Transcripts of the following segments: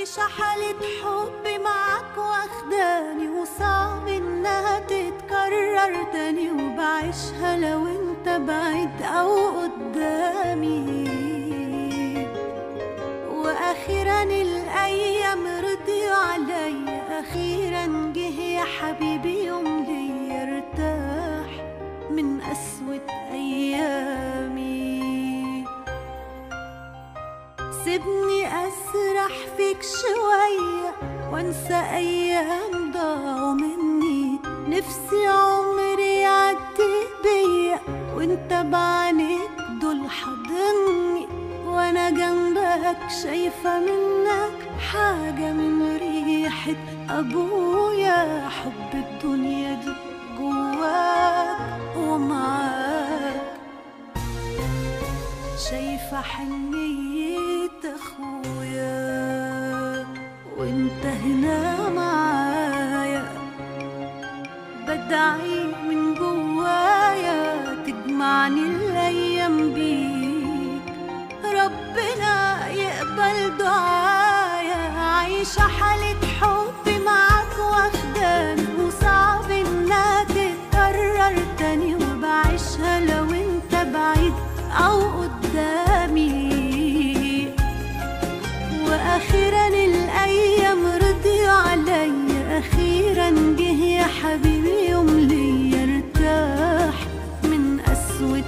عايشة حالة حب معاك واخداني وصعب انها تتكرر تاني وبعيشها لو انت بعيد او قدامي واخيرا الايام رضيوا عليا اخيرا جه يا حبيبي يوم ليا ارتاح من قسوة ايامي سيبني اسرح فيك شوية وانسى ايام ضاعوا مني نفسي عمري يعدي بيا وانت بعينيك دول حاضني وانا جنبك شايفة منك حاجة من ريحة ابويا حب الدنيا دي جواك ومعاك شايفة حنية اخويا وانت هنا معايا بدعي من جوايا تجمعني الايام بيك ربنا يقبل دعايا عايشة حالة حب معاك واخداني وصعب انها تتكرر تاني وبعيشها لو انت بعيد او قدامي واخيرا الايام رضيوا عليا اخيرا جه يا حبيبي يوم ليا ارتاح من قسوة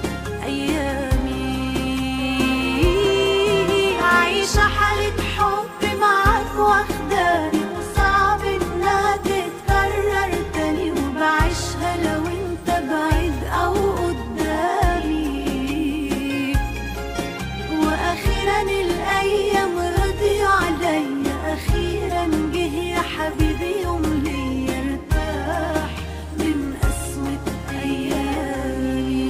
ايامي عايشة حالة حب معاك واخداني وصعب انها تتكرر تاني وبعيشها لو انت بعيد او قدامي واخيرا الايام رضيوا عليا اخيرا جه يا حبيبي يوم ليا ارتاح من قسوة ايامي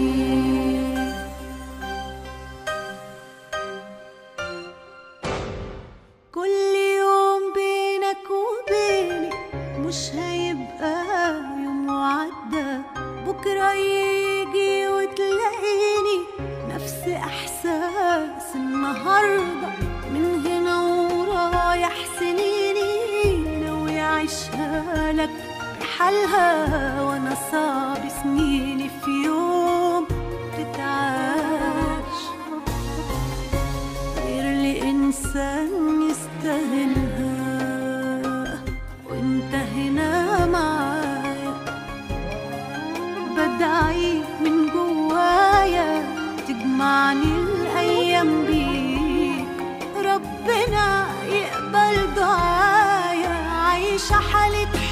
كل يوم بينك وبيني مش هيبقى يوم وعدى بكرة يجي وتلاقيني نفس إحساس النهاردة من هنا ورايح سنيني ناوي أعيشها لك بحالها وأنا صعب سنيني في يوم تتعاش غير لإنسان يستاهلها وانت هنا معايا بدعي من جوايا تجمعني الأيام بيك ربنا يقبل دعايا عايشة حالة